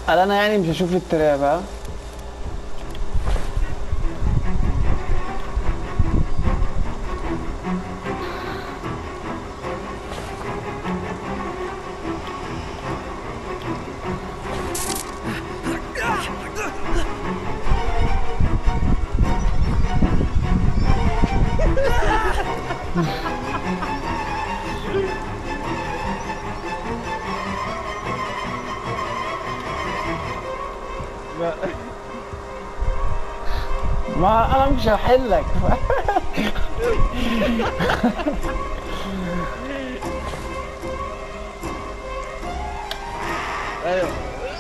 قال انا يعني مش هشوف التراب ها ما ما انا مش هحلك ايوه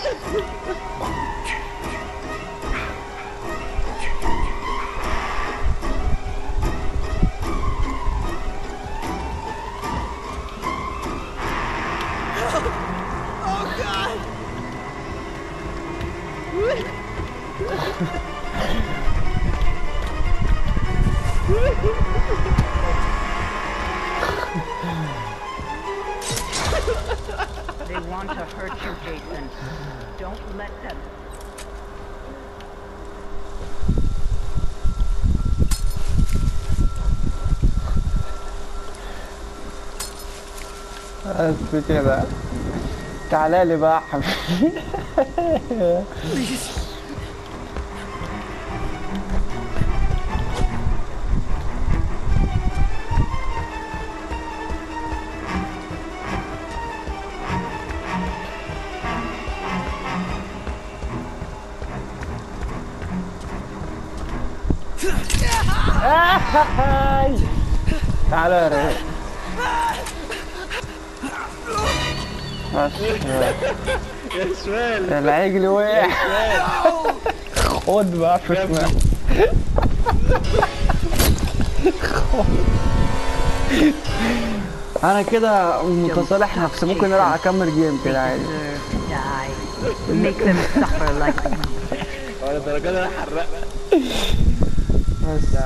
They want to hurt you, Jason. Don't let them. بس كده تعالى لي بقى يا حبيبي آي. تعالى يا ريت بس يا شمال العجل وقع خد بقى في شمال انا كده متصالح نفسي ممكن اروح اكمل جيم كده عادي Deserve to die. Make them suffer like you. ولا درجات انا حرقت بس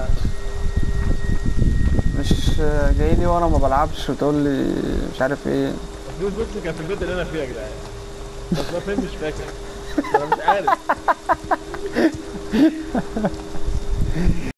مش جاي لي وانا ما بلعبش وتقول لي مش عارف ايه فلوس بوكس كان في البيت اللي انا فيه يا جدعان بس ما فين مش فاكر انا مش عارف